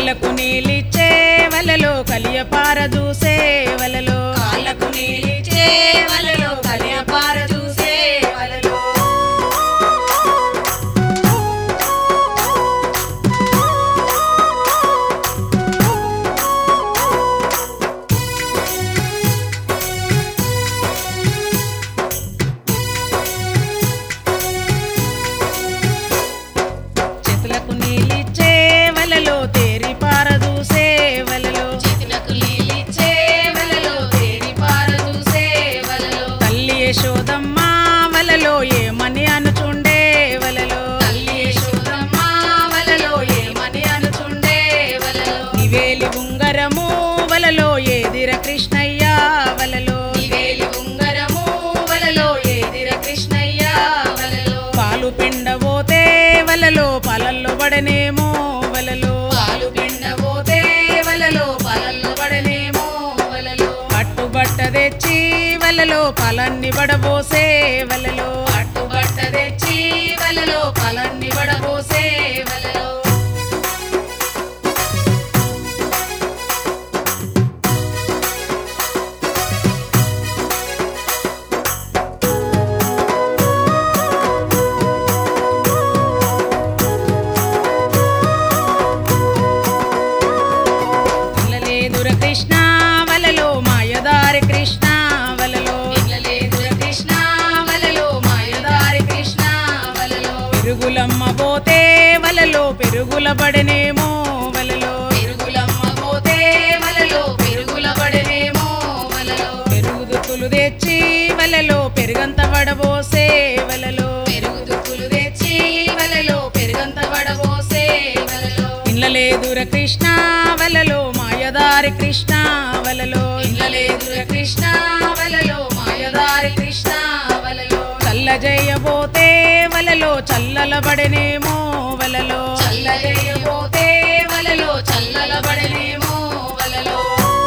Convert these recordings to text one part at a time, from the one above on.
కాళ్ళకు నీలిచ్చే వలలో కలియ పారదూసే వలలో కాళ్ళకు నీలిచ్చే వలలో కలియపార చూసే వలలో చేతులకు నీలిచ్చే వలలో తేరి పారదూసే వలలో చేతులకు నీలిచ్చే వలలో తేరి పార చూసే వలలో తల్లి యశోదమ్మ వలలో ఏమని అనుచుండే వలలో తల్లి యశోదమ్మ వలలో ఏమని అనుచుండే వలలో నివేలి ఉంగరము వలలో ఏదిర కృష్ణయ్య వలలో నివేలి ఉంగరము వలలో ఏదిర కృష్ణయ్య వలలో పాలు పిండబోతే వలలో పాలల్లో పడనేమో వలలో పాలు పిండబోతే వలలో పాలల్లో పడనేమో వలలో పట్టుబట్ట తెచ్చి వలలో పాలన్ని పడబోసే వలలో పట్టుబట్ట తెచ్చి వలలో పాలన్ని పడబోసే వలలో పిల్లలేదుర కృష్ణ వలలో మాయదారి కృష్ణ వలలో పిల్లలేదుర కృష్ణ వలలో మాయదారి కృష్ణ వలలో పెరుగులమ్మ పోతే వలలో పెరుగుల పడనేమో వలలో పెరుగులమ్మ పోతే వలలో పెరుగుల పడనేమో వలలో పెరుగు దుక్కులు తెచ్చి వలలో పెరుగంత పడబోసే వలలో పెరుగు దుక్కులు తెచ్చి వలలో పెరుగంత పడబోసే వలలో ఇళ్ళలేదుర కృష్ణ వలలో మాయదారి కృష్ణ వలలో ఇళ్ళలేదుర కృష్ణ వలలో మాయదారి కృష్ణ వలలో చల్ల జయబోతే వలలో చల్లల పడనేమో వలలో చల్లజేయబోతే వలలో చల్లల పడనేమో వలలో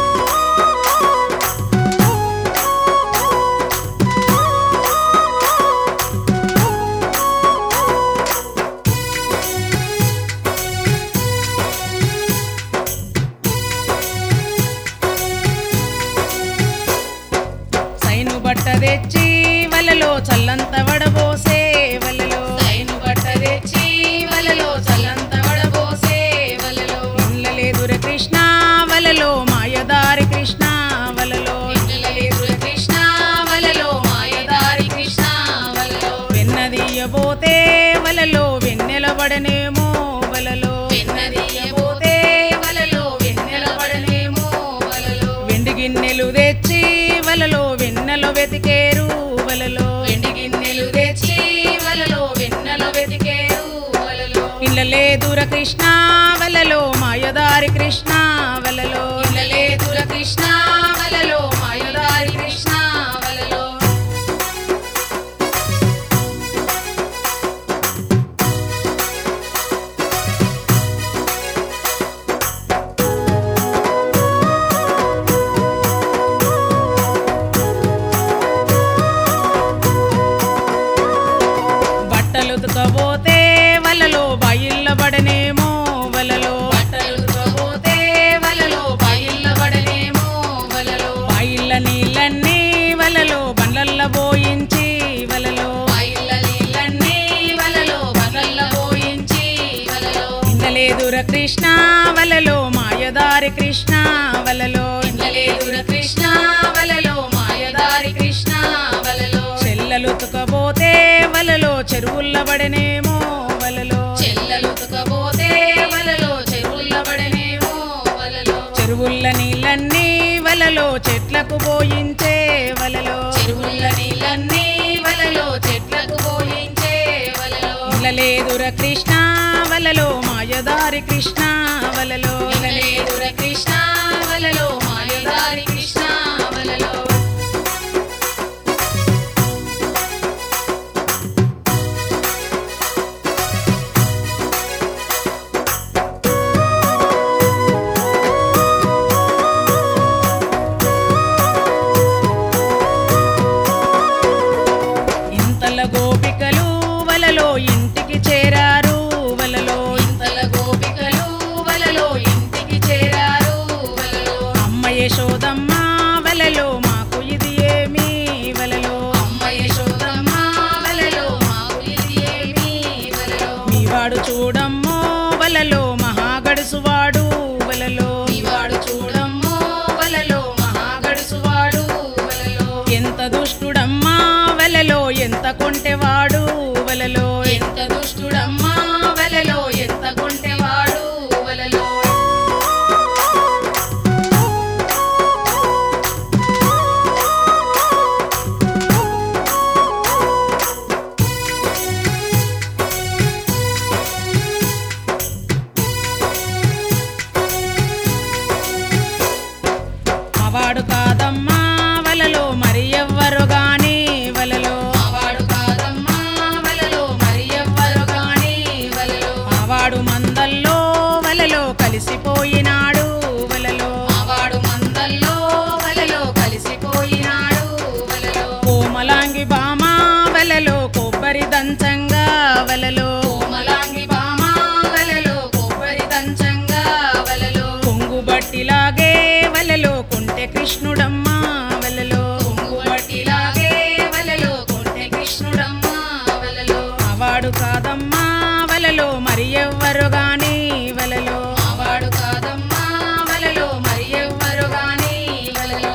సైను బట్ట తెచ్చి వలలో చల్లంత వడబోసే వలలో సైను బట్ట తెచ్చి వలలో చల్లంత వడబోసే వలలో ఇళ్ళలేదుర కృష్ణ వలలో మాయదారి కృష్ణ వలలో ఇళ్ళలేదుర కృష్ణ వలలో మాయదారి కృష్ణ వలలో వెన్నదీయబోతే వలలో వెన్నెల పడనేమో వలలో వెన్నదీయబోతే వలలో వెన్నెల పడనేమో వలలో వెండి గిన్నెలు తెచ్చి వలలో వెన్నెల వెతికేరు వలలో వెండి గిన్నెలు తెచ్చి వలలో వెన్నెల వెతికేరు వలలో ఇళ్ళలేదుర కృష్ణ వలలో మాయదారి కృష్ణ వలలో ఇళ్ళలేదుర కృష్ణ వలలో మాయదారి కృష్ణ వలలో బట్టలు ఉతకబోతే వలలో బయిల్ల పడనేమో వలలో బట్టలు ఉతకబోతే వలలో బయళ్ళ పడనేమో వలలో బయిల్ల నీళ్ళన్నీ వలలో బండ్లల్ల పోయించి వలలో బయళ్ళ నీళ్ళన్నీ వలలో బగళ్ళ పోయించి వలలో ఇందలేదుర కృష్ణ వలలో మాయదారి కృష్ణ వలలో ఇంద్రలేదుర కృష్ణ వలలో మాయదారి కృష్ణ వలలో చెల్లలు ఉతకబోతే వలలో చెరువుల్ల పడనేమో వలలో చెల్లలు ఉతకబోతే వలలో చెరువుల్ల పడనేమో వలలో చెరువుల్ల నీళ్ళన్నీ వలలో చెట్లకు పోయించే వలలో చెరువుల్ల నీళ్ళన్నీ వలలో చెట్లకు పోయించే వలలో ఇళ్ళలేదుర కృష్ణ వలలో మాయదారి కృష్ణ వలలో ఇంద్రలేదుర కృష్ణ వలలో మాయదారి కృష్ణ వలలో ఇంతల గోపికలు వలలో ఇంటికి చేరారు వలలో ఇంతల గోపికలు వలలో ఇంటికి కొంటెవాడు వలలో ఎంత దుష్టుడమ్మా వలలో ఎంత కొంటెవాడు వలలో మావాడు కాదమ్మా వలలో మరి ఎవ్వరు గాని వలలో మావాడు కాదమ్మా వలలో మరి ఎవ్వరు గాని వలలో మావాడు మందల్లో వలలో కలిసిపోయినాడు వలలో మావాడు మందల్లో వలలో కలిసిపోయినాడు వలలో కోమలాంగి బామా వలలో కొబ్బరి దంచంగా వలలో కోమలాంగి బామ వలలో కొబ్బరి దంచంగా వలలో కొంగు బట్టిలాగే వలలో కొంటె కృష్ణుడమ్మా వలలో కొంగు బట్టిలాగే వలలో కొంటె కృష్ణుడమ్మా వలలో మావాడు కాదమ్మా వలలో మరి ఎవ్వరు గాని వలలో మావాడు కాదమ్మా వలలో మరి ఎవ్వరు గాని వలలో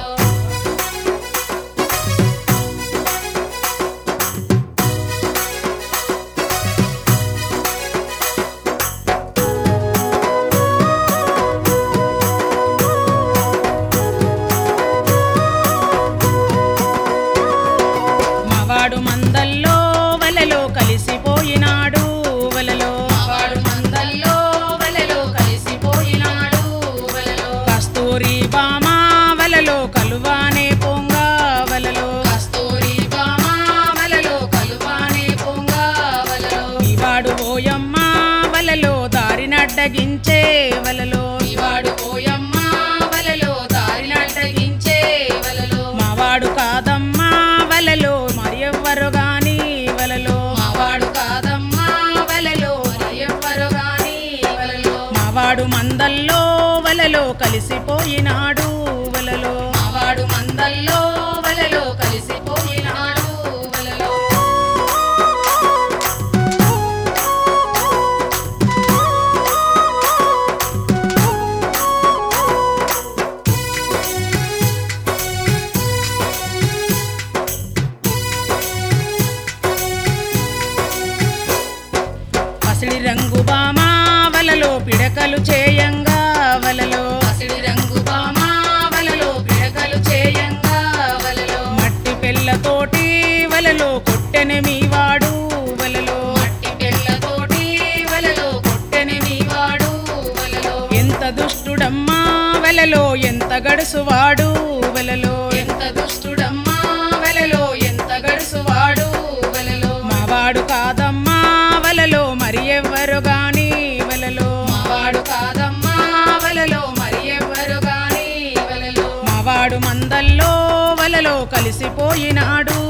మావాడు మందల్లో వలలో కలిసిపోయినాడు వలలో మావాడు మందల్లో వలలో కలిసిపోయినాడు వలలో కస్తూరి బామా వలలో కలువానే పొంగ వలలో కస్తూరి బామ వలలో కలువానే పొంగ వలలో ఇవాడు ఓయమ్మ వలలో దారినడ్డగించే వలలో ఇవాడు పోయమ్మ వలలో దారినడ్డగించే వలలో మావాడు కాదమ్మా వలలో మరి ఎవ్వరు గాని వలలో మావాడు కాదమ్మా వలలో మరి ఎవ్వరు గాని వలలో మావాడు మందల్లో వలలో కలిసిపోయినాడు వలలో మావాడు మందల్లో వలలో కలిసిపోయినాడు వలలో పసిడి రంగు బామా వలలో పిడకలు చేయంగా వలలో పసిడి రంగు బామ వలలో పిడకలు చేయంగా వలలో మట్టి పెళ్ళతోటి వలలో కొట్టెని మీవాడు వలలో మట్టి పిల్లతోటి వలలో కొట్టెని మీవాడు వలలో ఎంత దుష్టుడమ్మా వలలో ఎంత గడుసువాడు వలలో ఎంత దుష్టుడమ్మా వలలో ఎంత గడుసువాడు వలలో మావాడు కాదమ్మా వలలో మరి ఎవ్వరు గాని వలలో మావాడు కాదమ్మా వలలో మరి ఎవ్వరు గాని వలలో మావాడు మందల్లో వలలో కలిసిపోయినాడు